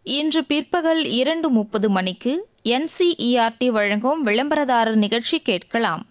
இன்று பிற்பகல் இரண்டு முப்பது மணிக்கு என்சிஇஆர்டி வழங்கும் விளம்பரதாரர் நிகழ்ச்சி கேட்கலாம்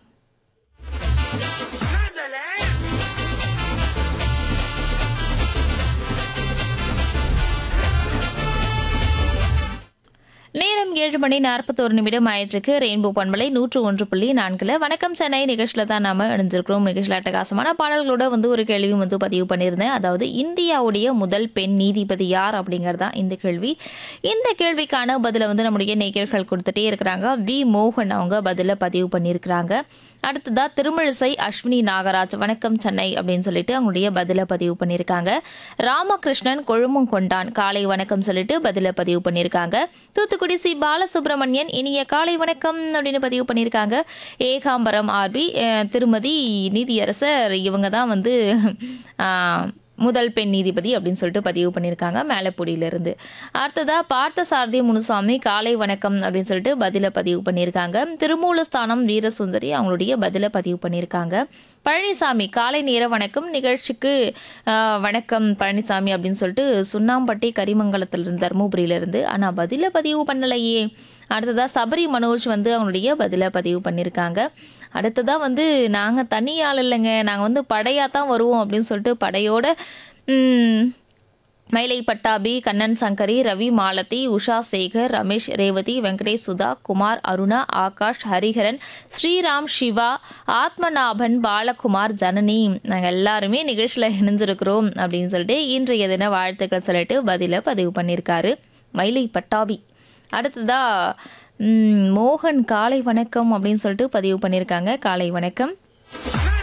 நேரம் ஏழு மணி நாற்பத்தோரு நிமிடம் ஆயிற்றுக்கு ரெயின்போ பண்பலை நூற்று ஒன்று புள்ளி நான்குல வணக்கம் சென்னை நிகழ்ச்சியில் தான் நாம இணைஞ்சிருக்கிறோம் நிகழ்ச்சியில் அட்டகாசமான பாடல்களோட வந்து ஒரு கேள்வி வந்து பதிவு பண்ணியிருந்தேன் அதாவது இந்தியாவுடைய முதல் பெண் நீதிபதி யார் அப்படிங்கிறது தான் இந்த கேள்வி இந்த கேள்விக்கான பதிலை வந்து நம்முடைய நேயர்கள் கொடுத்துட்டே இருக்கிறாங்க வி மோகன் அவங்க பதிலை பதிவு பண்ணியிருக்கிறாங்க அடுத்ததா திருமிழிசை அஸ்வினி நாகராஜ் வணக்கம் சென்னை அப்படின்னு சொல்லிட்டு அவங்களுடைய பதிலை பதிவு பண்ணியிருக்காங்க ராமகிருஷ்ணன் கொழுமம் கொண்டான் காலை வணக்கம் சொல்லிட்டு பதிலை பதிவு பண்ணியிருக்காங்க தூத்துக்குடி சி பாலசுப்ரமணியன் இனிய காலை வணக்கம் அப்படின்னு பதிவு பண்ணியிருக்காங்க ஏகாம்பரம் ஆர்பி அஹ், திருமதி நீதியரசர் இவங்க தான் வந்து ஆஹ், முதல் பெண் நீதிபதி அப்படின்னு சொல்லிட்டு பதிவு பண்ணியிருக்காங்க மேலப்பூடியிலிருந்து அடுத்ததா பார்த்த சாரதி முனுசாமி காலை வணக்கம் அப்படின்னு சொல்லிட்டு பதிலை பதிவு பண்ணியிருக்காங்க திருமூலஸ்தானம் வீரசுந்தரி அவங்களுடைய பதிலை பதிவு பண்ணியிருக்காங்க பழனிசாமி காலை நேர வணக்கம் நிகழ்ச்சிக்கு ஆஹ், வணக்கம் பழனிசாமி அப்படின்னு சொல்லிட்டு சுண்ணாம்பட்டி கரிமங்கலத்திலிருந்து தருமபுரியிலிருந்து ஆனால் பதிலை பதிவு பண்ணலையே அடுத்ததா சபரி மனோஜ் வந்து அவங்களுடைய பதிலை பதிவு பண்ணியிருக்காங்க அடுத்ததா வந்து நாங்கள் தனி ஆள் இல்லைங்க நாங்கள் வந்து படையாக தான் வருவோம் அப்படின்னு சொல்லிட்டு படையோட ம், மயிலை பட்டாபி கண்ணன் சங்கரி ரவி மாலதி உஷா சேகர் ரமேஷ் ரேவதி வெங்கடேஷ் சுதா குமார் அருணா ஆகாஷ் ஹரிஹரன் ஸ்ரீராம் சிவா ஆத்மநாபன் பாலகுமார் ஜனனி நாங்கள் எல்லாருமே நிகழ்ச்சியில் இணைஞ்சிருக்கிறோம் அப்படின்னு சொல்லிட்டு இன்றைய தின வாழ்த்துக்கள் சொல்லிட்டு பதிலை பதிவு பண்ணியிருக்காரு மயிலை பட்டாபி அடுத்ததா ம், மோகன் காலை வணக்கம் அப்படின்னு சொல்லிட்டு பதிவு பண்ணியிருக்காங்க காலை வணக்கம்